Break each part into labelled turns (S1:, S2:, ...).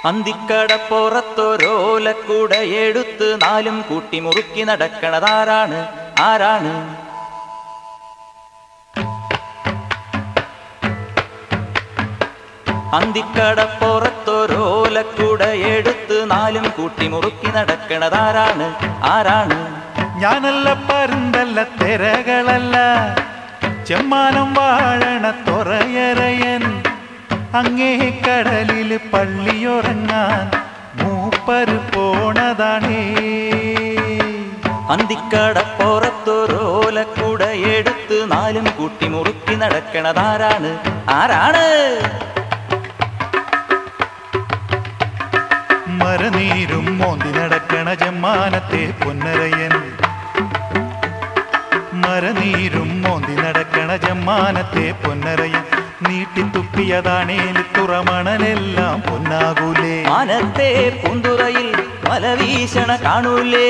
S1: അന്തിക്കടപ്പുറത്തൊരോലക്കൂട എടുത്ത് നാലും കൂട്ടി മുറുക്കി നടക്കണതാരാണ് ആരാണ് അന്തിക്കടപ്പുറത്തൊരോലക്കൂട എടുത്ത് നാലും കൂട്ടി മുറുക്കി നടക്കണതാരാണ് ആരാണ്
S2: ഞാനല്ല പരുന്തല്ല തിരകളല്ല ചെമ്മാനം വാഴണ തുറയറയൻ അങ്ങേ കടലിൽ പള്ളിയുറങ്ങാൻ മൂപ്പര് പോണതാണേ
S1: അന്തിക്കടപ്പുറത്തൊരോലക്കൂട എടുത്ത് നാലും കൂട്ടി മുറുക്കി നടക്കണതാരാണ് ആരാണ്
S2: മരനീരും മോന്തി നടക്കണ ജമ്മാനത്തെ പൊന്നരയൻ മരനീരും മോന്തി നടക്കണ ജമ്മാനത്തെ പൊന്നരയൻ നീട്ടിത്തുപ്പിയതാണേൽ തുറമണലെല്ലാം പൊന്നാകൂലേ
S1: മാനത്തെ പൂന്തുറയിൽ മലവീശണ കാണൂലേ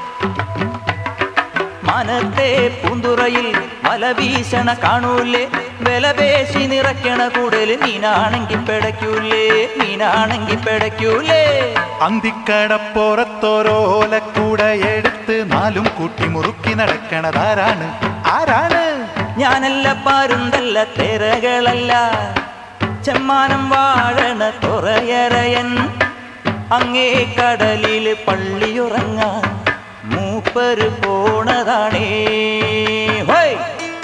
S1: മാനത്തെ പൂന്തുറയിൽ മലവീശണ കാണൂലേ വിലപേശി നിറയ്ക്കണ കൂടല് മീനാണെങ്കി പിടയ്ക്കൂലേ മീനാണെങ്കി പിടയ്ക്കൂലേ
S2: അന്തിക്കടപ്പുറത്തോരോലക്കൂടെ എടുത്ത് നാലും കൂട്ടി മുറുക്കി നടക്കണതാരാണ് ആരാണ്
S1: ഞാനല്ല പാരുന്തല്ല തിരകളല്ല ചെമ്മാനം വാഴണ തുറയറയൻ അങ്ങേ കടലില് പള്ളിയുറങ്ങാൻ മൂപ്പര് പോണതാണേ ഹോയ്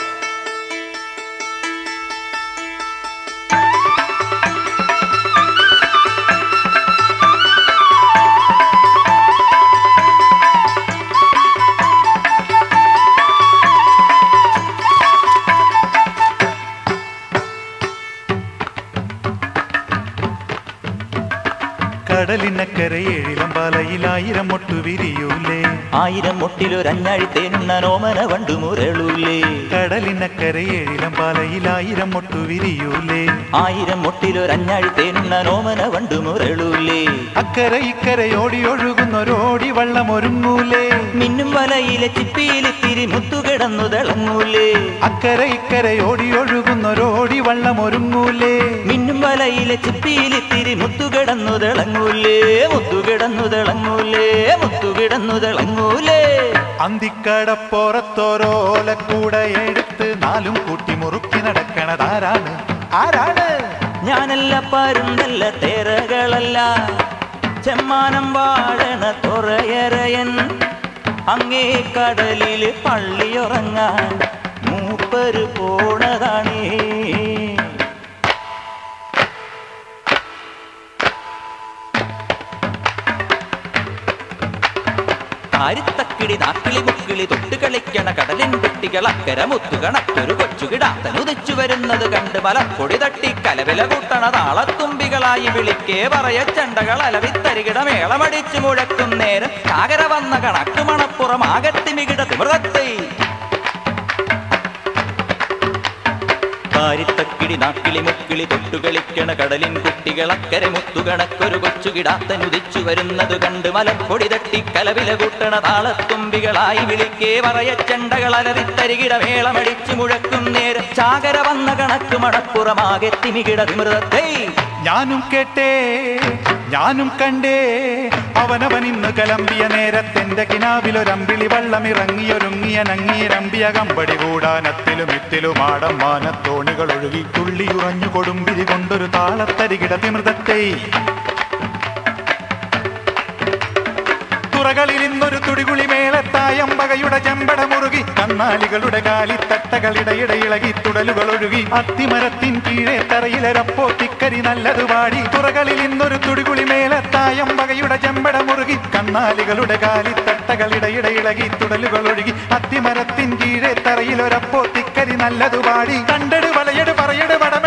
S2: കടലിനക്കരെ ഏഴിലം പാലയിലായിരം മൊട്ടു വിരിയൂലേ
S1: ആയിരം മുട്ടിലൊരഞ്ഞാഴി തേനുണ്ണനോമന വണ്ടു മുരളൂലേ
S2: കടലിനക്കരെ ഏഴിലം പാലയിലായിരം മൊട്ടു വിരിയൂലേ
S1: ആയിരം മുട്ടിലൊരഞ്ഞാഴി തേനുണ്ണനോമന വണ്ടു മുരളൂലേ
S2: അക്കരെ ഇക്കരെ ഓടി ഒഴുകുന്നൊരോടി വള്ളം ഒരുങ്ങൂലേ
S1: മിന്നും വലയിലെ ചിപ്പിയിലിത്തിരി മുത്തുകിടന്നു തിളങ്ങൂലേ
S2: അക്കരെ ഇക്കരെ ഓടി ഒഴുകുന്നൊരോടി വള്ളം ഒരുങ്ങൂലേ
S1: മിന്നും വലയിലെ ചിപ്പിയിലിത്തിരി മുത്തുകിടന്നു തിളങ്ങൂലേ മുത്തുകിടന്നു തിളങ്ങൂലേ മുത്തുകിടന്നു തിളങ്ങൂലേ
S2: അന്തിക്കടപ്പുറത്തോരോലക്കൂടെ എടുത്ത് നാലും കൂട്ടി മുറുക്കി നടക്കണതാരാണ് ആരാണ്
S1: ഞാനല്ല പരുന്തല്ല തേരകളല്ല ചെമ്മാനം വാഴണ തുറയറയൻ അങ്ങേ കടലില് പള്ളിയുറങ്ങാൻ മൂപ്പര് പോണതാണേ കാരിത്തക്കിളി നാക്കിളി മുക്കിളി തൊട്ട് കളിക്കണ കടലിൻ കുട്ടികൾ അക്കര മുത്തുകണക്കൊരു കൊച്ചുകിടാത്തനുദിച്ചു വരുന്നത് കണ്ട് മലപ്പൊടി തട്ടി കലവില കൂട്ടണ താളത്തുമ്പികളായി വിളിക്കേ പറയ ചെണ്ടകൾ അലവിത്തരികിട മേളമടിച്ചു മുഴക്കും നേരം കാകര വന്ന കണക്ക് മണപ്പുറം ആകത്തിമികിട തിമൃതത്തെ കാരിത്തക്കിടി നാക്കിളി മുക്കിളി തൊട്ടുകളിക്കണ കടലിൻ കുട്ടികൾ അക്കരെ മുത്തുകണക്കൊരു കൊച്ചുകിടാത്തനുദിച്ചു വരുന്നത് കണ്ട് മലപ്പൊടി തട്ടി കലവില കൂട്ടണ താളത്തുമ്പികളായി വിളിക്കേ പറയ ചെണ്ടകൾ അലറിത്തരികിട മേളമടിച്ചു മുഴക്കും നേരം ചാകര വന്ന കണക്ക് മണപ്പുറമാകെ തിമികിട വിമൃതത്തെ
S2: ഞാനും കേട്ടേ ഞാനും കണ്ടേ അവനവൻ ഇന്ന് കലമ്പിയ നേരത്തെന്റെ കിനാവിലൊരമ്പിളി വള്ളമിറങ്ങിയൊരുങ്ങിയ നങ്ങിയരമ്പിയ കമ്പടി കൂടാനത്തിലും ഇത്തിലും ആടം മാനത്തോണികൾ ഒഴുകി തുള്ളിയുറഞ്ഞു കൊടുമ്പിരി കൊണ്ടൊരു താളത്തരികിട തിമൃതത്തെ തുറകളിൽ ഇന്നൊരു തുടികുളി മേളത്തായമ്പകയുടെ ചെമ്പട മുറുകി കന്നാലികളുടെ കാലിത്തട്ടകളിടയിട ഇളകി തുടലുകൾ ഒഴുകി അത്തിമരത്തിൻ കീഴെ തറയിലരപ്പോ തിക്കരി നല്ലത് പാടി തുറകളിൽ ഇന്നൊരു തുടികുളി മേളത്തായമ്പകയുടെ ചെമ്പട മുറുകി കന്നാലികളുടെ കാലിത്തട്ടകളിടയിട ഇളകി തുടലുകൾ ഒഴുകി അത്തിമരത്തിൻ കീഴെ തറയിലൊരപ്പോ തിക്കരി നല്ലത് പാടി കണ്ടട് വലയട് പറയട് വടമ